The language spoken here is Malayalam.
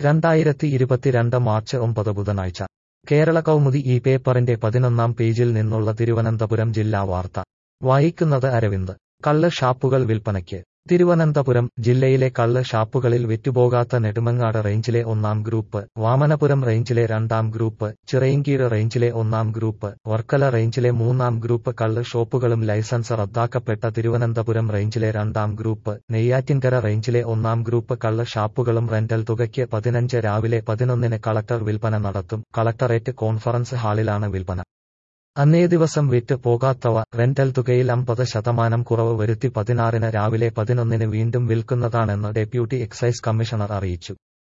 രണ്ടായിരത്തി ഇരുപത്തിരണ്ട് മാർച്ച് ഒമ്പത് ബുധനാഴ്ച കേരള കൗമുദി ഈ പേപ്പറിന്റെ പതിനൊന്നാം പേജിൽ നിന്നുള്ള തിരുവനന്തപുരം ജില്ലാ വാർത്ത വായിക്കുന്നത് അരവിന്ദ് കള്ള് ഷാപ്പുകൾ വിൽപ്പനയ്ക്ക് തിരുവനന്തപുരം ജില്ലയിലെ കള്ള് ഷാപ്പുകളിൽ വിറ്റുപോകാത്ത നെടുമങ്ങാട് റേഞ്ചിലെ ഒന്നാം ഗ്രൂപ്പ് വാമനപുരം റേഞ്ചിലെ രണ്ടാം ഗ്രൂപ്പ് ചിറയിൻകീഴ് റേഞ്ചിലെ ഒന്നാം ഗ്രൂപ്പ് വർക്കല റേഞ്ചിലെ മൂന്നാം ഗ്രൂപ്പ് കള്ള് ഷോപ്പുകളും ലൈസൻസ് റദ്ദാക്കപ്പെട്ട തിരുവനന്തപുരം റേഞ്ചിലെ രണ്ടാം ഗ്രൂപ്പ് നെയ്യാറ്റിൻകര റേഞ്ചിലെ ഒന്നാം ഗ്രൂപ്പ് കള്ള് ഷാപ്പുകളും റെന്റൽ തുകയ്ക്ക് പതിനഞ്ച് രാവിലെ പതിനൊന്നിന് കളക്ടർ വിൽപ്പന നടത്തും കളക്ടറേറ്റ് കോൺഫറൻസ് ഹാളിലാണ് വിൽപ്പന അന്നേ ദിവസം വിറ്റ് പോകാത്തവ റെന്റൽ തുകയിൽ അമ്പത് ശതമാനം കുറവ് വരുത്തി പതിനാറിന് രാവിലെ പതിനൊന്നിന് വീണ്ടും വിൽക്കുന്നതാണെന്ന് ഡെപ്യൂട്ടി എക്സൈസ് കമ്മീഷണർ അറിയിച്ചു